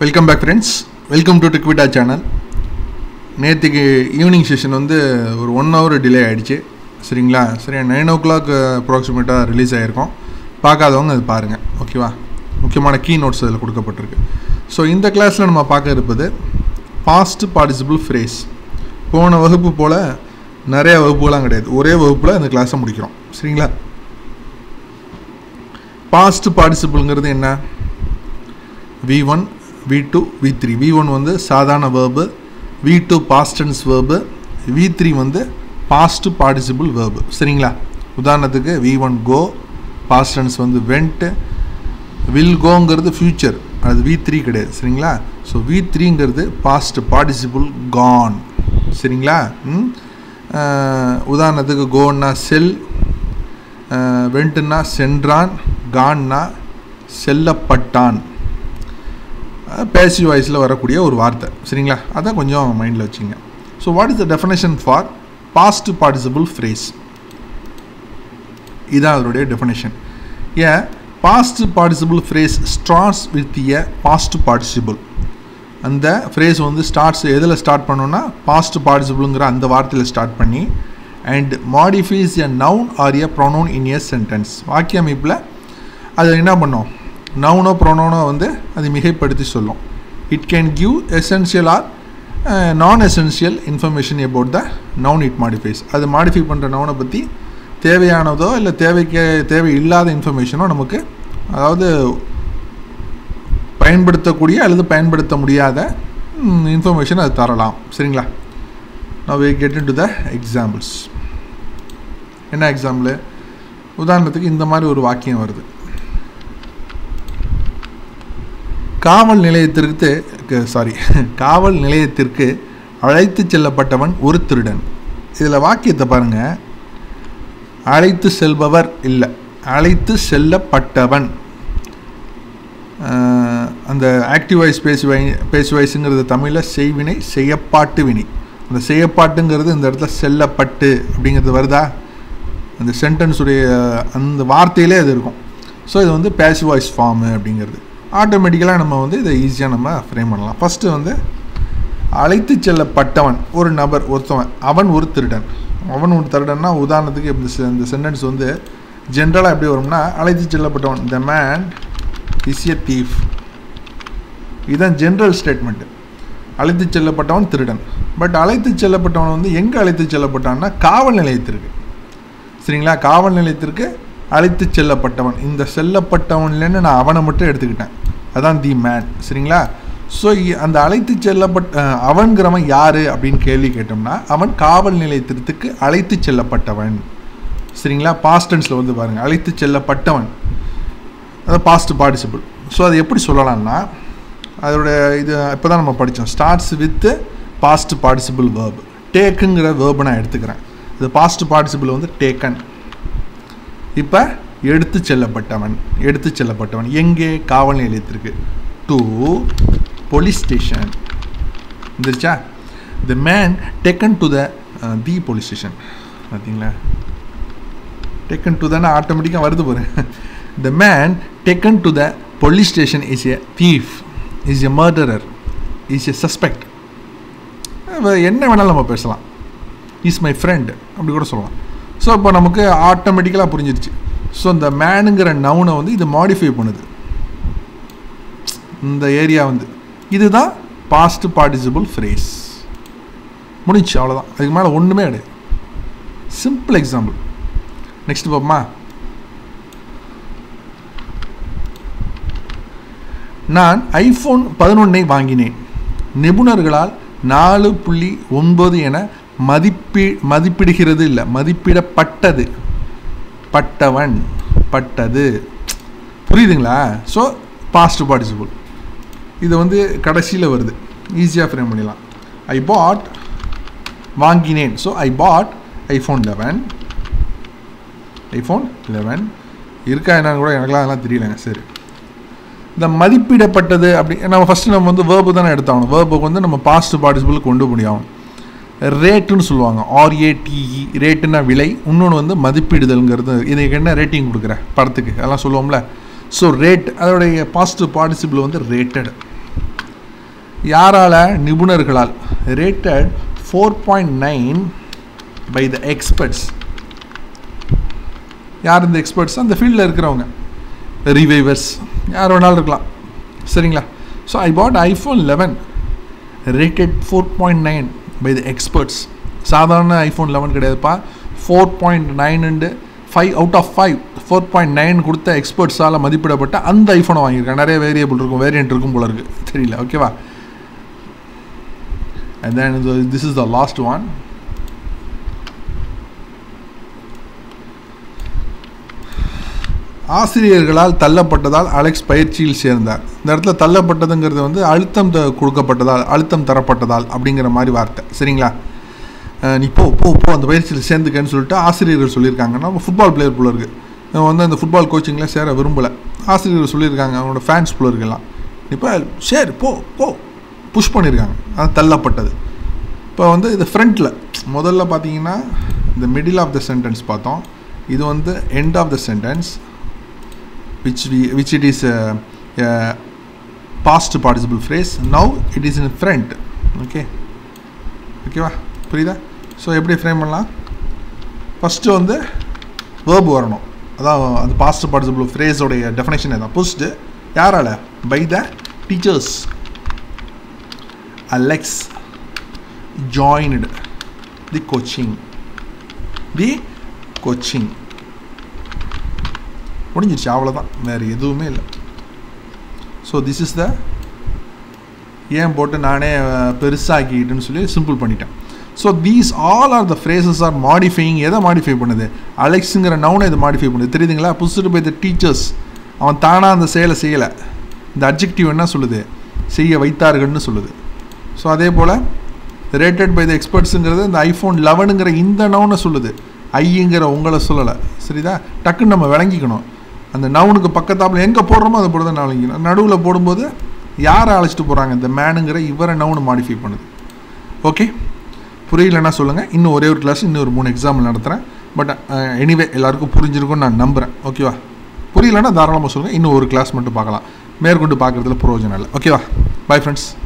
welcome back friends welcome to டிக்விட்டா channel நேற்றுக்கு evening session வந்து ஒரு ஒன் ஹவர் டிலே ஆகிடுச்சு சரிங்களா சரி நைன் ஓ கிளாக் அப்ராக்சிமேட்டாக ரிலீஸ் ஆகிருக்கும் பார்க்காதவங்க அது பாருங்கள் ஓகேவா முக்கியமான கீ நோட்ஸ் அதில் கொடுக்கப்பட்டிருக்கு ஸோ இந்த கிளாஸில் நம்ம பார்க்க இருப்பது பாஸ்ட் பார்ட்டிசிபிள் ஃப்ரேஸ் போன வகுப்பு போல் நிறைய வகுப்புகள்லாம் கிடையாது ஒரே வகுப்பில் இந்த கிளாஸை முடிக்கிறோம் சரிங்களா பாஸ்ட் பார்ட்டிசிபிள்ங்கிறது என்ன V one V two V three V one வந்து சாதாரண verb V two past tense verb V three வந்து பாஸ்ட் பார்ட்டிசிபிள் வேர்பு சரிங்களா உதாரணத்துக்கு வி ஒன் கோ பாஸ்டன்ஸ் வந்து வென்ட்டு வில் கோங்கிறது ஃப்யூச்சர் அது வி த்ரீ கிடையாது சரிங்களா ஸோ வி த்ரீங்கிறது பாஸ்ட் பார்ட்டிசிபிள் கான் சரிங்களா ம் அஹ், உதாரணத்துக்கு கோன்னா செல் வென்ட்டுன்னா சென்றான் கான்னா செல்லப்பட்டான் பேசிவ் வாய்ஸில் வரக்கூடிய ஒரு வார்த்தை சரிங்களா அதான் கொஞ்சம் மைண்டில் வச்சுங்க so what is the definition for past participle phrase இதான் அதனுடைய definition an past participle phrase starts with a past participle அந்த ஃப்ரேஸ் வந்து ஸ்டார்ட்ஸ் எதில் ஸ்டார்ட் பண்ணோன்னா பாஸ்ட் பார்ட்டிசிபிளுங்கிற அந்த வார்த்தையில் ஸ்டார்ட் பண்ணி and modifies a noun or a pronoun in a sentence வாக்கிய அமைப்பில் அது என்ன பண்ணோம் நவுனோ ப்ரொனவுனோ வந்து அது மிகைப்படுத்தி சொல்லும் it can give essential or non essential information about the noun it modifies அது மாடிஃபை பண்ணுற நவுனை பற்றி தேவையானதோ இல்லை தேவைக்கு தேவை இல்லாத இன்ஃபர்மேஷனோ நமக்கு அதாவது பயன்படுத்தக்கூடிய அல்லது பயன்படுத்த முடியாத இன்ஃபர்மேஷன் அது தரலாம் சரிங்களா நான் we get into the examples என்ன எக்ஸாம்பிள் உதாரணத்துக்கு இந்த மாதிரி ஒரு வாக்கியம் வருது காவல் நிலையத்திற்கு சாரி காவல் நிலையத்திற்கு அழைத்து செல்லப்பட்டவன் ஒரு திருடன் இதில் வாக்கியத்தை பாருங்க அழைத்து செல்பவர் இல்லை அழைத்து செல்லப்பட்டவன் ஆஹ், அந்த ஆக்டிவ் வாய்ஸ் பேசி வை பேசி வாய்ஸுங்கிறது தமிழில் செய்வினை செய்யப்பாட்டு வினை அந்த செய்யப்பாட்டுங்கிறது இந்த இடத்துல செல்லப்பட்டு அப்படிங்கிறது வருதா அந்த சென்டென்ஸுடைய அந்த வார்த்தையிலே அது இருக்கும் ஸோ இது வந்து பேசிவ் வாய்ஸ் ஃபார்மு அப்படிங்கிறது ஆட்டோமேட்டிக்கலாக நம்ம வந்து இதை ஈஸியாக நம்ம ஃப்ரேம் பண்ணலாம் ஃபஸ்ட்டு வந்து அழைத்து செல்லப்பட்டவன் ஒரு நபர் ஒருத்தவன் அவன் ஒரு திருடன் அவன் ஒரு திருடன்னா உதாரணத்துக்கு இந்த செ- இந்த சென்டென்ஸ் வந்து ஜென்ரலாக எப்படி வரும்னா அழைத்து செல்லப்பட்டவன் the man is a thief இதுதான் ஜென்ரல் ஸ்டேட்மெண்ட்டு அழைத்து செல்லப்பட்டவன் திருடன் பட் அழைத்து செல்லப்பட்டவன் வந்து எங்கே அழைத்து செல்லப்பட்டான்னா காவல் நிலையத்திற்கு சரிங்களா காவல் நிலையத்திற்கு அழைத்து செல்லப்பட்டவன் இந்த செல்லப்பட்டவன்லேருந்து நான் அவனை மட்டும் எடுத்துக்கிட்டேன் அதான் தி மேன் சரிங்களா ஸோ அந்த அழைத்து செல்லப்பட்ட அஹ், அவன்கிறவன் யார் அப்படின்னு கேள்வி கேட்டோம்னா அவன் காவல் நிலையத்திற்கு அழைத்து செல்லப்பட்டவன் சரிங்களா பாஸ்டன்ஸில் வந்து பாருங்கள் அழைத்து செல்லப்பட்டவன் அது பாஸ்ட் பார்ட்டிசிபிள் ஸோ அது எப்படி சொல்லலாம்னா அதோட இது இப்போ தான் நம்ம படித்தோம் starts with past participle verb டேக்குங்கிற வேர்பை நான் எடுத்துக்கிறேன் இது பாஸ்ட் பார்ட்டிசிபிள் வந்து டேக்கன் இப்போ எடுத்து செல்லப்பட்டவன் எடுத்து செல்லப்பட்டவன் எங்கே காவல் நிலையத்திற்கு டு போலீஸ் ஸ்டேஷன் வந்துருச்சா the man taken to the the police station பார்த்தீங்களா டேக்கன் டு தானே ஆட்டோமேட்டிக்காக வருது பாரு the man taken to the police station is a thief is a murderer is a suspect என்ன வேணாலும் நம்ம பேசலாம் இஸ் மை ஃப்ரெண்ட் அப்படி கூட சொல்லலாம் ஸோ இப்போ நமக்கு ஆட்டோமேட்டிக்கலாக புரிஞ்சிருச்சு ஸோ இந்த மேனுங்கிற நவுனை வந்து இது மாடிஃபை பண்ணுது இந்த ஏரியா வந்து இதுதான் பாஸ்ட் பார்ட்டிசிபிள் ஃப்ரேஸ் முடிஞ்சு அவ்வளோதான் அதுக்கு மேலே ஒன்றுமே கிடையாது சிம்பிள் எக்ஸாம்பிள் நெக்ஸ்ட் பார்ப்போமா நான் ஐஃபோன் பதினொன்னை வாங்கினேன் நிபுணர்களால் நாலு புள்ளி ஒன்பது என மதிப்பி மதிப்பிடுகிறது இல்லை மதிப்பிடப்பட்டது பட்டவன் பட்டது புரியுதுங்களா ஸோ பாஸ்ட் பார்ட்டிசிபிள் இது வந்து கடைசியில் வருது ஈஸியாக ஃப்ரேம் பண்ணிடலாம் ஐ பாட் வாங்கினேன் so I bought iPhone eleven iPhone eleven இருக்கா என்னன்னு கூட எனக்குலாம் அதெல்லாம் தெரியலங்க சரி இந்த மதிப்பிடப்பட்டது அப்படி நம்ம ஃபஸ்ட்டு நம்ம வந்து வேர்பு தானே எடுத்தாகணும் வேர்புக்கு வந்து நம்ம பாஸ்ட் பார்ட்டிசிபிள் கொண்டு முடியும் ரேட்டுன்னு சொல்லுவாங்க ஆர்ஏடிஇ ரேட்டுன்னா விலை இன்னொன்று வந்து மதிப்பிடுதல்ங்கிறது இதுக்கு என்ன ரேட்டிங் கொடுக்குற படத்துக்கு அதெல்லாம் சொல்லுவோம்ல ஸோ ரேட் அதோடைய பாசிட்டிவ் பார்ட்டிசிபிள் வந்து ரேட்டட் யாரால நிபுணர்களால் rated four point nine by the experts யார் இந்த எக்ஸ்பர்ட்ஸ் அந்த ஃபீல்டில் இருக்கிறவங்க ரிவைவர்ஸ் யார் வேணாலும் இருக்கலாம் சரிங்களா so I bought iPhone eleven rated four point nine by the experts சாதாரண ஐஃபோன் லெவன் கிடையாதுப்பா ஃபோர் பாயிண்ட் நைனுண்டு five out of five four point nine கொடுத்த எக்ஸ்பர்ட்ஸால் மதிப்பிடப்பட்ட அந்த ஐஃபோனை வாங்கியிருக்கேன் நிறைய வேரியபிள் இருக்கும் வேரியன்ட் இருக்கும் போல இருக்குது தெரியல ஓகேவா and then this is the last one ஆசிரியர்களால் தள்ளப்பட்டதால் அலெக்ஸ் பயிற்சியில் சேர்ந்தார் இந்த இடத்துல தள்ளப்பட்டதுங்கிறது வந்து அழுத்தம் த கொடுக்கப்பட்டதால் அழுத்தம் தரப்பட்டதால் அப்படிங்கிற மாதிரி வார்த்தை சரிங்களா நீ போ போ போ அந்த பயிற்சியில் சேர்ந்துக்கன்னு சொல்லிட்டு ஆசிரியர்கள் சொல்லியிருக்காங்க நம்ம ஃபுட்பால் பிளேயர் போல இருக்குது இவன் வந்து அந்த ஃபுட்பால் கோச்சிங்கில் சேர விரும்பலை ஆசிரியர்கள் சொல்லியிருக்காங்க அவனோட ஃபேன்ஸ் போல இருக்கலாம் இப்போ சரி போ போ புஷ் பண்ணியிருக்காங்க அது தள்ளப்பட்டது இப்போ வந்து இது ஃப்ரண்ட்டில் முதல்ல பார்த்தீங்கன்னா இந்த மிடில் ஆஃப் த சென்டென்ஸ் பார்த்தோம் இது வந்து end of the sentence which we which it is a, a past participle phrase now it is in front okay ஓகேவா புரியுதா ஸோ எப்படி ஃப்ரேம் பண்ணலாம் ஃபஸ்ட்டு வந்து வேர்பு வரணும் அதான் அந்த பாஸ்ட் பார்ட்டிசிபிள் ஃப்ரேஸோடைய டெஃபினேஷன் தான் புஷ்டு யாரால by the teachers Alex joined the coaching the coaching முடிஞ்சிருச்சு அவ்வளோதான் வேறு எதுவுமே இல்லை ஸோ திஸ் இஸ் த ஏன் போட்டு நானே பெருசாக்கிட்டுன்னு சொல்லி சிம்பிள் பண்ணிட்டேன் so these all are the phrases are modifying எதை மாடிஃபை பண்ணுது அலெக்ஸுங்கிற நவுனை இது மாடிஃபை பண்ணுது தெரியுதுங்களா புதுசுட்டு போய் த டீச்சர்ஸ் அவன் தானாக அந்த செயலை செய்யலை இந்த அப்ஜெக்டிவ் என்ன சொல்லுது செய்ய வைத்தார்கள்னு சொல்லுது ஸோ அதே போல் ரேட்டட் பை த எக்ஸ்பர்ட்ஸுங்கிறது இந்த ஐஃபோன் லெவனுங்கிற இந்த நவுனை சொல்லுது ஐங்கிற உங்களை சொல்லலை சரிதா டக்குன்னு நம்ம விளங்கிக்கணும் அந்த நவுனுக்கு பக்கத்தாப்பில் எங்கே போடுறோமோ அதை போட தான் விளங்கிக்கணும் நடுவில் போடும்போது யாரை அழைச்சிட்டு போகிறாங்க இந்த மேனுங்கிற இவரை நவுனு மாடிஃபை பண்ணுது ஓகே புரியலன்னா சொல்லுங்கள் இன்னும் ஒரே ஒரு கிளாஸ் இன்னும் ஒரு மூணு எக்ஸாம்பிள் நடத்துகிறேன் பட் எனிவே எல்லாருக்கும் புரிஞ்சிருக்கும்னு நான் நம்புகிறேன் ஓகேவா புரியலன்னா தாராளமாக சொல்லுங்கள் இன்னும் ஒரு கிளாஸ் மட்டும் பார்க்கலாம் மேற்கொண்டு பார்க்குறதுல பிரயோஜனம் இல்லை ஓகேவா பை ஃப்ரெண்ட்ஸ்